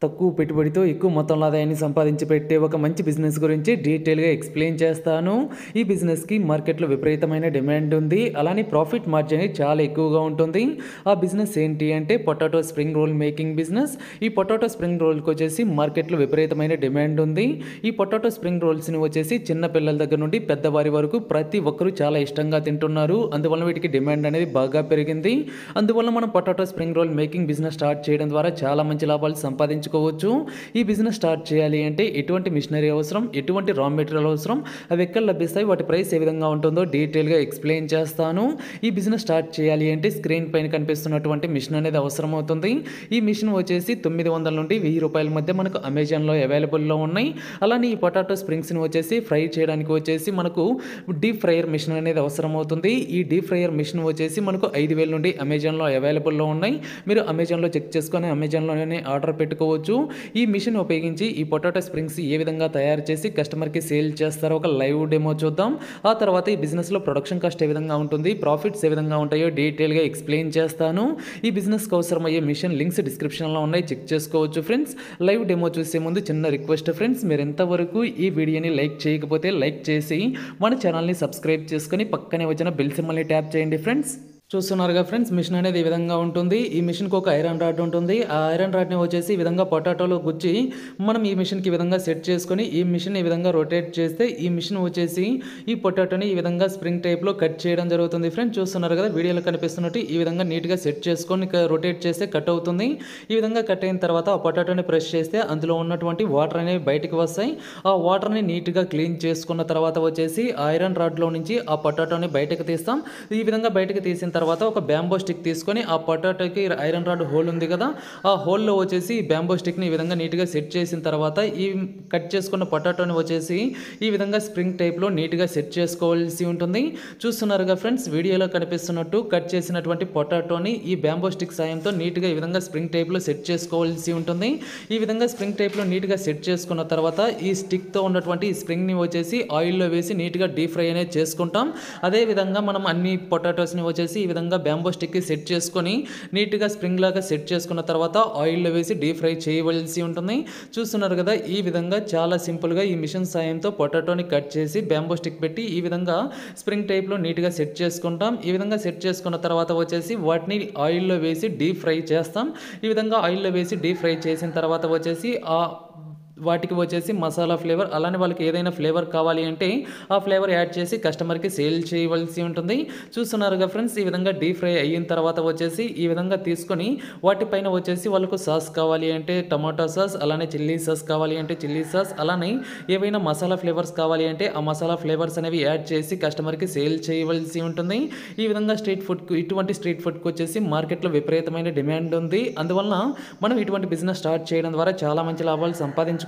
తక్కువ పెట్టుబడితో ఎక్కువ మొత్తంలో ఆదాయాన్ని సంపాదించి పెట్టే ఒక మంచి బిజినెస్ గురించి డీటెయిల్గా ఎక్స్ప్లెయిన్ చేస్తాను ఈ బిజినెస్కి మార్కెట్లో విపరీతమైన డిమాండ్ ఉంది అలానే ప్రాఫిట్ మార్జిన్ అనేది చాలా ఎక్కువగా ఉంటుంది ఆ బిజినెస్ ఏంటి అంటే potato spring roll making business ఈ పొటాటో స్ప్రింగ్ రోల్కి వచ్చేసి మార్కెట్లో విపరీతమైన డిమాండ్ ఉంది ఈ పొటాటో స్ప్రింగ్ రోల్స్ని వచ్చేసి చిన్న పిల్లల దగ్గర నుండి పెద్దవారి వరకు ప్రతి ఒక్కరూ చాలా ఇష్టంగా తింటున్నారు అందువల్ల వీటికి డిమాండ్ అనేది బాగా పెరిగింది అందువల్ల మనం potato spring roll making business start చేయడం ద్వారా చాలా మంచి లాభాలు సంపాదించుకోవచ్చు ఈ బిజినెస్ స్టార్ట్ చేయాలి అంటే ఎటువంటి మిషనరీ అవసరం ఎటువంటి రా మెటీరియల్ అవసరం అవి ఎక్కడ లభిస్తాయి వాటి ప్రైస్ ఏ విధంగా ఉంటుందో డీటెయిల్గా ఎక్స్ప్లెయిన్ చేస్తాను ఈ బిజినెస్ స్టార్ట్ చేయాలి అంటే స్క్రీన్ పైన కనిపిస్తున్నటువంటి మిషన్ అనేది అవసరం అవుతుంది ఈ మిషన్ వచ్చేసి తొమ్మిది వందల నుండి వెయ్యి రూపాయల మధ్య మనకు అమెజాన్లో అవైలబుల్లో ఉన్నాయి అలానే ఈ పొటాటో స్ప్రింగ్స్ని వచ్చేసి ఫ్రై చేయడానికి వచ్చేసి మనకు డీప్ ఫ్రైయర్ మిషన్ అనేది అవసరం అవుతుంది ఈ డీప్ ఫ్రైయర్ మిషన్ వచ్చేసి మనకు ఐదు వేల నుండి అమెజాన్లో అవైలబుల్లో ఉన్నాయి మీరు అమెజాన్లో చెక్ చేసుకొని అమెజాన్లోనే ఆర్డర్ పెట్టుకోవచ్చు ఈ మిషన్ ఉపయోగించి ఈ పొటాటో స్ప్రింగ్స్ ఏ విధంగా తయారు చేసి కస్టమర్కి సేల్ చేస్తారో ఒక లైవ్ డెమో చూద్దాం ఆ తర్వాత ఈ బిజినెస్లో ప్రొడక్షన్ కాస్ట్ ఏ విధంగా ఉంటుంది ప్రాఫిట్స్ ఏ విధంగా ఉంటాయో డీటెయిల్గా ఎక్స్ప్లెయిన్ చేస్తాను ఈ బిజినెస్కి అవసరమయ్యే మిషన్ లింక్స్ డిస్క్రిప్షన్లో ఉన్నాయి చెక్ చేసుకోవచ్చు ఫ్రెండ్స్ లైవ్ డెమో చూసే ముందు చిన్న రిక్వెస్ట్ ఫ్రెండ్స్ మీరు ఎంతవరకు ఈ వీడియోని లైక్ చేయకపోతే లైక్ చేసి మన ఛానల్ని సబ్స్క్రైబ్ చేసుకొని పక్కనే వచ్చిన బెల్ సింబల్ని ట్యాప్ చేయండి ఫ్రెండ్స్ చూస్తున్నారుగా ఫ్రెండ్స్ మిషన్ అనేది ఈ విధంగా ఉంటుంది ఈ మిషన్కి ఒక ఐరన్ రాడ్ ఉంటుంది ఆ ఐరన్ రాడ్ని వచ్చేసి ఈ విధంగా పొటాటోలో గుచ్చి మనం ఈ మిషన్కి ఈ విధంగా సెట్ చేసుకొని ఈ మిషన్ ఈ విధంగా రొటేట్ చేస్తే ఈ మిషన్ వచ్చేసి ఈ పొటాటోని ఈ విధంగా స్ప్రింగ్ టైప్లో కట్ చేయడం జరుగుతుంది ఫ్రెండ్స్ చూస్తున్నారు కదా వీడియోలో కనిపిస్తున్నట్టు ఈ విధంగా నీట్గా సెట్ చేసుకొని రొటేట్ చేస్తే కట్ అవుతుంది ఈ విధంగా కట్ అయిన తర్వాత ఆ పొటాటోని ప్రెస్ చేస్తే అందులో ఉన్నటువంటి వాటర్ అనేవి బయటికి వస్తాయి ఆ వాటర్ని నీట్గా క్లీన్ చేసుకున్న తర్వాత వచ్చేసి ఐరన్ రాడ్లో నుంచి ఆ పొటాటోని బయటకు తీస్తాం ఈ విధంగా బయటకు తీసిన తర్వాత ఒక బ్యాంబో స్టిక్ తీసుకొని ఆ పొటాటోకి ఐరన్ రాడ్ హోల్ ఉంది కదా ఆ హోల్లో వచ్చేసి ఈ బ్యాంబో స్టిక్ని ఈ విధంగా నీట్గా సెట్ చేసిన తర్వాత ఈ కట్ చేసుకున్న పొటాటోని వచ్చేసి ఈ విధంగా స్ప్రింగ్ టైప్లో నీట్గా సెట్ చేసుకోవాల్సి ఉంటుంది చూస్తున్నారుగా ఫ్రెండ్స్ వీడియోలో కనిపిస్తున్నట్టు కట్ చేసినటువంటి పొటాటోని ఈ బ్యాంబో స్టిక్ సాయంతో నీట్గా ఈ విధంగా స్ప్రింగ్ టైప్లో సెట్ చేసుకోవాల్సి ఉంటుంది ఈ విధంగా స్ప్రింగ్ టైప్లో నీట్గా సెట్ చేసుకున్న తర్వాత ఈ స్టిక్తో ఉన్నటువంటి ఈ స్ప్రింగ్ని వచ్చేసి ఆయిల్లో వేసి నీట్గా డీప్ ఫ్రై అనేది చేసుకుంటాం అదే విధంగా మనం అన్ని పొటాటోస్ని వచ్చేసి ఈ విధంగా బ్యాంబో స్టిక్కి సెట్ చేసుకొని నీట్గా స్ప్రింగ్ లాగా సెట్ చేసుకున్న తర్వాత ఆయిల్లో వేసి డీప్ ఫ్రై చేయవలసి ఉంటుంది చూస్తున్నారు కదా ఈ విధంగా చాలా సింపుల్గా ఈ మిషన్ సాయంతో పొటాటోని కట్ చేసి బ్యాంబో స్టిక్ పెట్టి ఈ విధంగా స్ప్రింగ్ టైప్లో నీట్గా సెట్ చేసుకుంటాం ఈ విధంగా సెట్ చేసుకున్న తర్వాత వచ్చేసి వాటిని ఆయిల్లో వేసి డీప్ ఫ్రై చేస్తాం ఈ విధంగా ఆయిల్లో వేసి డీప్ ఫ్రై చేసిన తర్వాత వచ్చేసి ఆ వాటికి వచ్చేసి మసాలా ఫ్లేవర్ అలానే వాళ్ళకి ఏదైనా ఫ్లేవర్ కావాలి అంటే ఆ ఫ్లేవర్ యాడ్ చేసి కస్టమర్కి సేల్ చేయవలసి ఉంటుంది చూస్తున్నారుగా ఫ్రెండ్స్ ఈ విధంగా డీప్ ఫ్రై అయిన తర్వాత వచ్చేసి ఈ విధంగా తీసుకొని వాటిపైన వచ్చేసి వాళ్ళకు సాస్ కావాలి అంటే టమాటో సాస్ అలానే చిల్లీ సాస్ కావాలి అంటే చిల్లీ సాస్ అలానే ఏవైనా మసాలా ఫ్లేవర్స్ కావాలి అంటే ఆ మసాలా ఫ్లేవర్స్ అనేవి యాడ్ చేసి కస్టమర్కి సేల్ చేయవలసి ఉంటుంది ఈ విధంగా స్ట్రీట్ ఫుడ్కు ఇటువంటి స్ట్రీట్ ఫుడ్కి వచ్చేసి మార్కెట్లో విపరీతమైన డిమాండ్ ఉంది అందువలన మనం ఇటువంటి బిజినెస్ స్టార్ట్ చేయడం ద్వారా చాలా మంచి లాభాలు సంపాదించుకోవచ్చు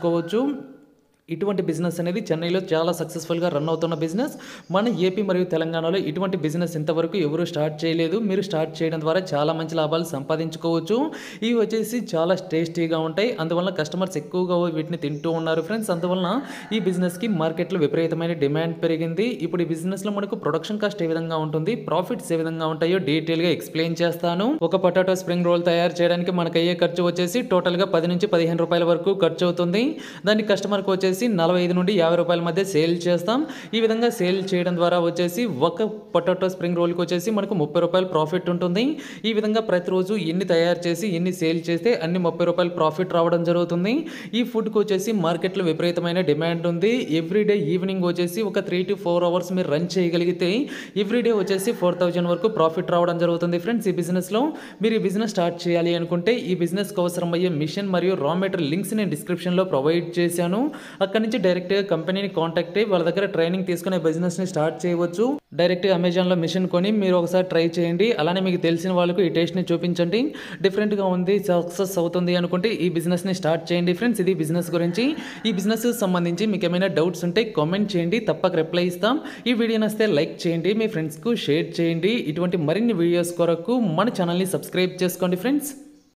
ఇటువంటి బిజినెస్ అనేది చెన్నైలో చాలా సక్సెస్ఫుల్గా రన్ అవుతున్న బిజినెస్ మన ఏపీ మరియు తెలంగాణలో ఇటువంటి బిజినెస్ ఇంతవరకు ఎవరు స్టార్ట్ చేయలేదు మీరు స్టార్ట్ చేయడం ద్వారా చాలా మంచి లాభాలు సంపాదించుకోవచ్చు ఇవి వచ్చేసి చాలా టేస్టీగా ఉంటాయి అందువల్ల కస్టమర్స్ ఎక్కువగా వీటిని తింటూ ఉన్నారు ఫ్రెండ్స్ అందువలన ఈ బిజినెస్కి మార్కెట్లో విపరీతమైన డిమాండ్ పెరిగింది ఇప్పుడు ఈ బిజినెస్లో మనకు ప్రొడక్షన్ కాస్ట్ ఏ విధంగా ఉంటుంది ప్రాఫిట్స్ ఏ విధంగా ఉంటాయో డీటెయిల్గా ఎక్స్ప్లెయిన్ చేస్తాను ఒక పొటాటో స్ప్రింగ్ రోల్ తయారు చేయడానికి మనకు అయ్యే ఖర్చు వచ్చేసి టోటల్గా పది నుంచి పదిహేను రూపాయల వరకు ఖర్చు అవుతుంది దానికి కస్టమర్కి వచ్చేసి నలభై ఐదు నుండి యాభై రూపాయల మధ్య సేల్ చేస్తాం ఈ విధంగా సేల్ చేయడం ద్వారా వచ్చేసి ఒక పొటాటో స్ప్రింగ్ రోల్కి వచ్చేసి మనకు ముప్పై రూపాయలు ప్రాఫిట్ ఉంటుంది ఈ విధంగా ప్రతిరోజు ఎన్ని తయారు చేసి ఎన్ని సేల్ చేస్తే అన్ని ముప్పై రూపాయలు ప్రాఫిట్ రావడం జరుగుతుంది ఈ ఫుడ్కి వచ్చేసి మార్కెట్లో విపరీతమైన డిమాండ్ ఉంది ఎవ్రీడే ఈవినింగ్ వచ్చేసి ఒక త్రీ టు ఫోర్ అవర్స్ మీరు రన్ చేయగలిగితే ఎవ్రీడే వచ్చేసి ఫోర్ థౌజండ్ వరకు ప్రాఫిట్ రావడం జరుగుతుంది ఫ్రెండ్స్ ఈ బిజినెస్లో మీరు ఈ బిజినెస్ స్టార్ట్ చేయాలి అనుకుంటే ఈ బిజినెస్కి అవసరమయ్యే మిషన్ మరియు రా మెటీరియల్ లింక్స్ నేను డిస్క్రిప్షన్లో ప్రొవైడ్ చేశాను అక్కడ నుంచి డైరెక్ట్గా కంపెనీని కాంటాక్ట్ అయ్యి వాళ్ళ దగ్గర ట్రైనింగ్ తీసుకునే బిజినెస్ని స్టార్ట్ చేయవచ్చు డైరెక్ట్గా అమెజాన్లో మిషన్ కొని మీరు ఒకసారి ట్రై చేయండి అలానే మీకు తెలిసిన వాళ్ళకు ఈ టేస్ట్ని చూపించండి డిఫరెంట్గా ఉంది సక్సెస్ అవుతుంది అనుకుంటే ఈ బిజినెస్ని స్టార్ట్ చేయండి ఫ్రెండ్స్ ఇది బిజినెస్ గురించి ఈ బిజినెస్ సంబంధించి మీకు ఏమైనా డౌట్స్ ఉంటే కామెంట్ చేయండి తప్పక రిప్లై ఇస్తాం ఈ వీడియో నస్తే లైక్ చేయండి మీ ఫ్రెండ్స్కు షేర్ చేయండి ఇటువంటి మరిన్ని వీడియోస్ కొరకు మన ఛానల్ని సబ్స్క్రైబ్ చేసుకోండి ఫ్రెండ్స్